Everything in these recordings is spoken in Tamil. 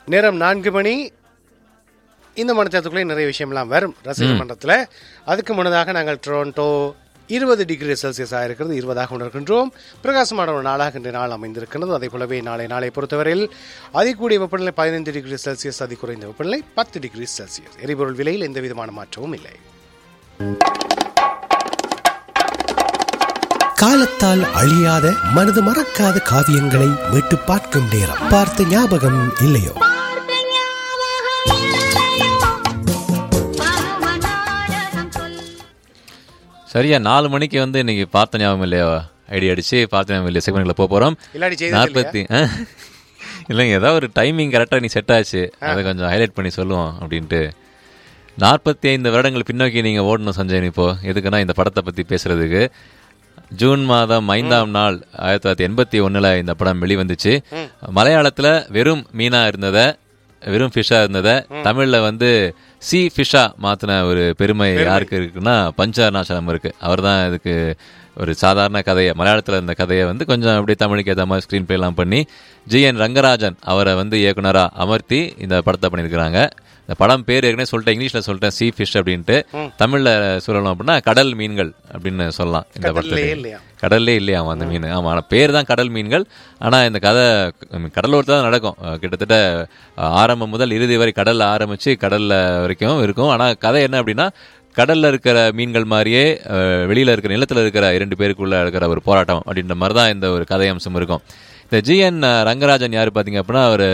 நேரம் நான்கு மணி இந்த மனத்தத்துக்குள்ளே நிறைய விஷயம்லாம் வரும் ரசிகர் மன்றத்தில் அதுக்கு முன்னதாக நாங்கள் டொரண்டோ இருபது டிகிரி செல்சியஸாக இருக்கிறது இருபதாக உணர்கின்றோம் பிரகாசமான ஒரு நாளாக இன்றைய நாள் அமைந்திருக்கிறது அதே போலவே நாளை நாளை பொறுத்தவரையில் அதிகூடிய வெப்பநிலை பதினைந்து டிகிரி செல்சியஸ் அதி குறைந்த வெப்பநிலை பத்து டிகிரி செல்சியஸ் எரிபொருள் விலையில் எந்த விதமான மாற்றமும் இல்லை காலத்தால் அழியாத மனது மறக்காத காவியங்களை மீட்டு பார்க்கும் நேரம் பார்த்த ஞாபகம் இல்லையோ பார்த்த ஞாபகம் இல்லையோ பருவ நாடகம் சொல் சரியா நாலு மணிக்கு வந்து இன்னைக்கு பார்த்த ஞாபகம் இல்லையா ஐடி அடிச்சு பார்த்த ஞாபகம் இல்லையா செக்மெண்ட்ல போக போறோம் இல்லாடி செய்தது நாற்பத்தி ஆ? இல்லைங்க ஏதாவது ஒரு டைமிங் கரெக்டாக நீ செட் ஆச்சு அதை கொஞ்சம் ஹைலைட் பண்ணி சொல்லுவோம் அப்படின்ட்டு நாற்பத்தி ஐந்து வருடங்கள் பின்னோக்கி நீங்க ஓடணும் சஞ்சயன் இப்போ எதுக்குன்னா இந்த படத்தை பத்தி பேசுறதுக்கு ஜூன் மாதம் ஐந்தாம் நாள் ஆயிரத்தி தொள்ளாயிரத்தி எண்பத்தி ஒண்ணுல இந்த படம் வெளிவந்துச்சு மலையாளத்துல வெறும் மீனா இருந்ததை வெறும் ஃபிஷ்ஷா இருந்ததை தமிழ்ல வந்து சி ஃபிஷ்ஷா மாத்தின ஒரு பெருமை யாருக்கு இருக்குன்னா பஞ்சாருணாச்சலம் இருக்கு அவர்தான் இதுக்கு ஒரு சாதாரண கதையை மலையாளத்தில் இருந்த கதையை வந்து கொஞ்சம் அப்படியே தமிழுக்கு ஏற்ற மாதிரி ஸ்க்ரீன் எல்லாம் பண்ணி ஜி என் ரங்கராஜன் அவரை வந்து இயக்குனராக அமர்த்தி இந்த படத்தை பண்ணியிருக்கிறாங்க இந்த படம் பேர் ஏற்கனவே சொல்லிட்டேன் இங்கிலீஷில் சொல்லிட்டேன் சி ஃபிஷ் அப்படின்ட்டு தமிழில் சொல்லணும் அப்படின்னா கடல் மீன்கள் அப்படின்னு சொல்லலாம் இந்த கடல்லே படத்துல இல்லையா? கடல்லே இல்லையாம் அந்த மீன் ஆமா ஆனா பேர் தான் கடல் மீன்கள் ஆனா இந்த கதை கடலோரத்தில் தான் நடக்கும் அஹ் கிட்டத்தட்ட அஹ், ஆரம்பம் முதல் இறுதி வரை கடல்ல ஆரம்பிச்சு கடல்ல வரைக்கும் இருக்கும் ஆனா கதை என்ன அப்படின்னா கடல்ல இருக்கிற மீன்கள் மாதிரியே அஹ், வெளியில இருக்கிற நிலத்துல இருக்கிற இரண்டு பேருக்குள்ள இருக்கிற ஒரு போராட்டம் அப்படின்ற மாதிரி தான் இந்த ஒரு கதை அம்சம் இருக்கும் இந்த ஜி என் ரங்கராஜன் யாரு பாத்தீங்க அப்படின்னா அவர்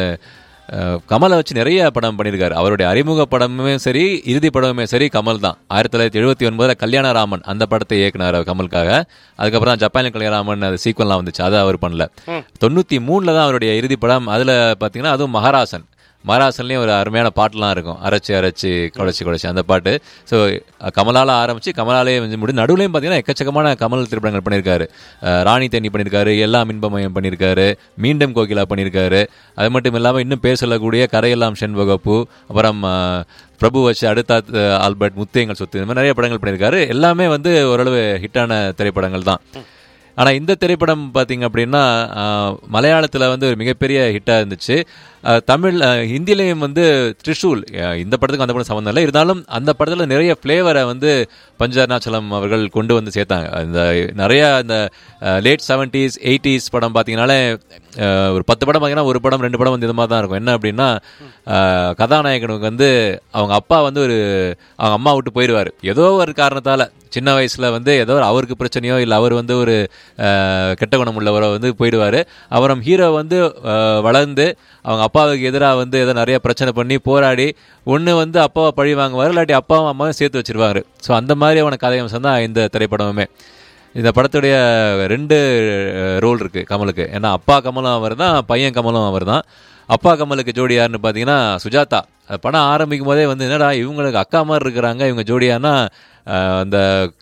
கமலை வச்சு நிறைய படம் பண்ணியிருக்காரு அவருடைய அறிமுக படமுமே சரி இறுதி படமுமே சரி கமல் தான் ஆயிரத்தி தொள்ளாயிரத்தி எழுபத்தி ஒன்பதுல கல்யாணராமன் அந்த படத்தை இயக்குனார் அவர் கமலுக்காக அதுக்கப்புறம் தான் ஜப்பானிய கல்யாணராமன் அது சீக்வல்லாம் வந்துச்சு அதை அவர் பண்ணல தொண்ணூத்தி மூணுல தான் அவருடைய இறுதி படம் அதுல பாத்தீங்கன்னா அதுவும் மகாராசன் மகாராசன்லயும் ஒரு அருமையான பாட்டுலாம் இருக்கும் அரைச்சு அரைச்சு குழைச்சி குழைச்சி அந்த பாட்டு ஸோ கமலால ஆரம்பிச்சு கமலாலே வந்து முடி நடுவுலையும் பார்த்தீங்கன்னா எக்கச்சக்கமான கமல் திரைப்படங்கள் பண்ணியிருக்காரு அஹ் ராணி தேனி பண்ணியிருக்காரு எல்லா மின்பமயம் பண்ணியிருக்காரு மீண்டும் கோகிலா பண்ணியிருக்காரு அது மட்டும் இல்லாமல் இன்னும் பேர் சொல்லக்கூடிய கரையெல்லாம் செண்பகப்பு அப்புறம் அஹ், பிரபு வச்சு அடுத்த அஹ், ஆல்பர்ட் முத்தேங்கள் சொத்து இந்த மாதிரி நிறைய படங்கள் பண்ணியிருக்காரு எல்லாமே வந்து ஓரளவு ஹிட்டான திரைப்படங்கள் தான் ஆனா இந்த திரைப்படம் பாத்தீங்க அப்படின்னா ஆஹ், மலையாளத்துல வந்து ஒரு மிகப்பெரிய ஹிட்டா இருந்துச்சு ஆஹ், தமிழ் ஆஹ், ஹிந்திலையும் வந்து த்ரிஷூல் ஆஹ், இந்த படத்துக்கு அந்த படம் சம்மந்தம் இல்லை இருந்தாலும் அந்த படத்துல நிறைய ஃப்ளேவரை வந்து பஞ்சர்ணாச்சலம் அவர்கள் கொண்டு வந்து சேர்த்தாங்க இந்த நிறைய அந்த லேட் செவன்டீஸ் எயிட்டிஸ் படம் பார்த்தீங்கன்னாலே ஆஹ், ஒரு பத்து படம் பார்த்தீங்கன்னா ஒரு படம் ரெண்டு படம் வந்து இது மாதிரி தான் இருக்கும் என்ன அப்படின்னா ஆஹ், கதாநாயகனுக்கு வந்து அவங்க அப்பா வந்து ஒரு அவங்க அம்மா விட்டு போயிடுவார் ஏதோ ஒரு காரணத்தால சின்ன வயசுல வந்து ஏதோ ஒரு அவருக்கு பிரச்சனையோ இல்லை அவர் வந்து ஒரு ஆஹ், கெட்ட குணம் உள்ளவரோ வந்து போயிடுவாரு அப்புறம் ஹீரோ வந்து ஆஹ், வளர்ந்து அவங்க அப்பாவுக்கு எதிராக வந்து ஏதோ நிறைய பிரச்சனை பண்ணி போராடி ஒன்று வந்து அப்பாவை பழி வாங்குவார் இல்லாட்டி அப்பாவும் அம்மாவும் சேர்த்து வச்சிருவாரு ஸோ அந்த மாதிரியான கதையம்சம் தான் இந்த திரைப்படமுமே இந்த படத்துடைய ரெண்டு ரோல் இருக்கு கமலுக்கு ஏன்னா அப்பா கமலும் அவர் தான் பையன் கமலும் அவர் தான் அப்பா கமலுக்கு ஜோடி யாருன்னு பார்த்தீங்கன்னா சுஜாதா அது படம் ஆரம்பிக்கும் போதே வந்து என்னடா இவங்களுக்கு அக்கா மாதிரி இருக்கிறாங்க இவங்க ஜோடியானா அஹ், அந்த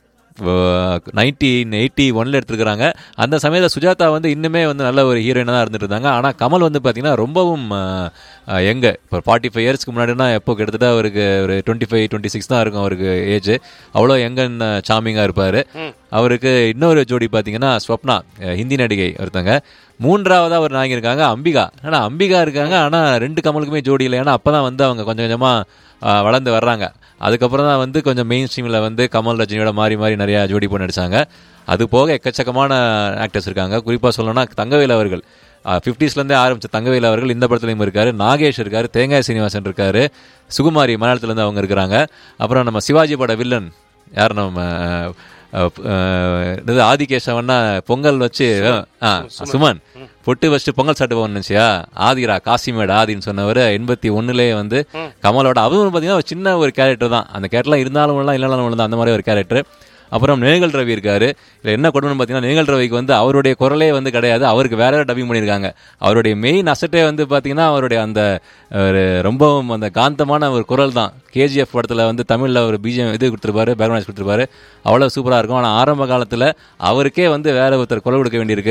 நைன்டீன் எயிட்டி ஒன்ல எடுத்துருக்காங்க அந்த சமயத்தில் சுஜாதா வந்து இன்னுமே வந்து நல்ல ஒரு ஹீரோயினாக தான் இருந்துட்டு இருந்தாங்க ஆனால் கமல் வந்து பார்த்தீங்கன்னா ரொம்பவும் எங்க இப்போ ஃபார்ட்டி ஃபைவ் இயர்ஸ்க்கு முன்னாடினா எப்போ கிட்டத்தட்ட அவருக்கு ஒரு டுவெண்ட்டி ஃபைவ் டுவெண்ட்டி சிக்ஸ் தான் இருக்கும் அவருக்கு ஏஜ் அவ்வளோ யங்கன் சாமிங்காக இருப்பார் அவருக்கு இன்னொரு ஜோடி பார்த்தீங்கன்னா ஸ்வப்னா அஹ் ஹிந்தி நடிகை ஒருத்தங்க மூன்றாவதா ஒரு நாயகி இருக்காங்க அம்பிகா ஆனா அம்பிகா இருக்காங்க ஆனா ரெண்டு கமலுக்குமே ஜோடி இல்லை ஏன்னா அப்பதான் வந்து அவங்க கொஞ்சம் கொஞ்சமா ஆஹ், வளர்ந்து வர்றாங்க அதுக்கப்புறம் தான் வந்து கொஞ்சம் மெயின் ஸ்ட்ரீமில் வந்து கமல் ரஜினியோட மாறி மாறி நிறைய ஜோடி போட்டு நடிச்சாங்க அது போக எக்கச்சக்கமான ஆக்டர்ஸ் இருக்காங்க குறிப்பா சொல்லணும்னா தங்கவேல் அவர்கள் ஃபிஃப்டிஸ்லேருந்தே ஆரம்பிச்ச தங்கவேல் அவர்கள் இந்த படத்துலையும் இருக்காரு நாகேஷ் இருக்காரு தேங்காய் சீனிவாசன் இருக்காரு சுகுமாரி மலையாளத்துலேருந்து அவங்க இருக்கிறாங்க அப்புறம் நம்ம சிவாஜி பட வில்லன் யார் நம்ம அஹ், அஹ், அஹ், இது ஆதிகேசவன்னா பொங்கல் வச்சு ஆ, சுமன் பொட்டு வச்சுட்டு பொங்கல் சாப்பிட்டு போகணுச்சியா ஆதிரா காசிமேடு ஆதின்னு சொன்னவர் எண்பத்தி ஒண்ணுலயே வந்து கமலோட அவரும் பார்த்தீங்கன்னா ஒரு சின்ன ஒரு கேரக்டர் தான் அந்த கேரக்டர்லாம் இருந்தாலும் ஒண்ணு இல்லைனாலும் ஒண்ணு தான் அந்த மாதிரி ஒரு கேரக்டர் அப்புறம் நேகல் ரவி இருக்காரு இதுல என்ன கொடுமை பார்த்தீங்கன்னா நேகல் ரவிக்கு வந்து அவருடைய குரலே வந்து கிடையாது அவருக்கு வேற வேற டப்பிங் பண்ணியிருக்காங்க அவருடைய மெயின் அசட்டே வந்து பார்த்தீங்கன்னா அவருடைய அந்த ஒரு ரொம்பவும் அந்த காந்தமான ஒரு குரல் தான் கேஜிஎஃப் படத்துல வந்து தமிழ்ல ஒரு பிஜிஎம் இது கொடுத்துருப்பாரு பேக்ரவுண்ட் கொடுத்துருப்பாரு அவ்வளவு சூப்பரா இருக்கும் ஆனா ஆரம்ப காலத்துல அவருக்கே வந்து வேற ஒருத்தர் குரல் கொடுக்க வேண்டியிருக்கு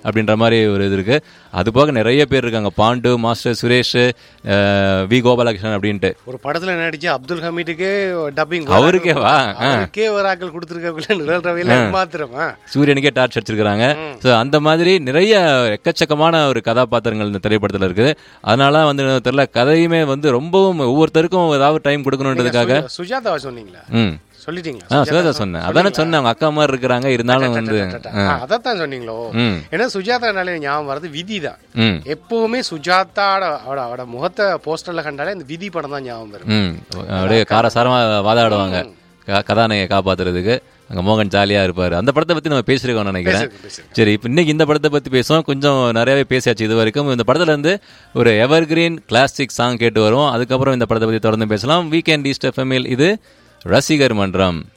அப்படின்ற மாதிரி ஒரு இது இருக்கு அது போக நிறைய பேர் இருக்காங்க பாண்டு மாஸ்டர் சுரேஷ் அஹ், வி கோபாலகிருஷ்ணன் அப்படின்ட்டு ஒரு படத்துல நடிச்ச அப்துல் ஹமீதுக்கே டப்பிங் அவருக்கே வா, ஆ. அவருக்கே ஒரு ஆக்கள் கொடுத்துருக்கக்குள்ள நிழல் ரவையில மாத்திரமா சூரியனுக்கே டார்ச் அடிச்சிருக்காங்க ஸோ அந்த மாதிரி நிறைய எக்கச்சக்கமான ஒரு கதாபாத்திரங்கள் இந்த திரைப்படத்தில் இருக்குது அதனால வந்து தெரியல கதையுமே வந்து ரொம்பவும் ஒவ்வொருத்தருக்கும் ஏதாவது டைம் கொடுக்கணுன்றதுக்காக சு- சுஜாதாவை சொன்னீங்களா ம் சொல்லிட்டீங்களா ஆ சுஜாதா சொன்னேன் அதானே சொன்னேன் அவங்க அக்கா மாதிரி இருக்கிறாங்க இருந்தாலும் வந்து ஆ, அதைத்தான் சொன்னீங்களோ ம் ஏன்னா சுஜாதானாலே ஞாபகம் வர்றது விதி தான் ம் எப்பவுமே சுஜாதாவோட அவட அவட முகத்தை போஸ்டர்ல கண்டாலே இந்த விதி படம் தான் ஞாபகம் வரும் ம் அப்படியே காரசாரமா வாதாடுவாங்க க- கதாநாயகியை காப்பாத்துறதுக்கு அங்க மோகன் ஜாலியா இருப்பாரு அந்த படத்தை பத்தி நம்ம பேசிருக்கோம் நினைக்கிறேன் பேசிருக்கோம், பேசிருக்கோம். சரி இப்போ இன்னைக்கு இந்த படத்தை பத்தி பேசுவோம் கொஞ்சம் நிறையவே பேசியாச்சு இது வரைக்கும் இந்த படத்துல இருந்து ஒரு எவர்கிரீன் கிளாசிக் சாங் கேட்டு வரும் அதுக்கப்புறம் இந்த படத்தை பத்தி தொடர்ந்து பேசலாம் வீக்கெண்ட் ஈஸ்ட் எஃப்எம்எல் இது ரசிகர் மன்றம்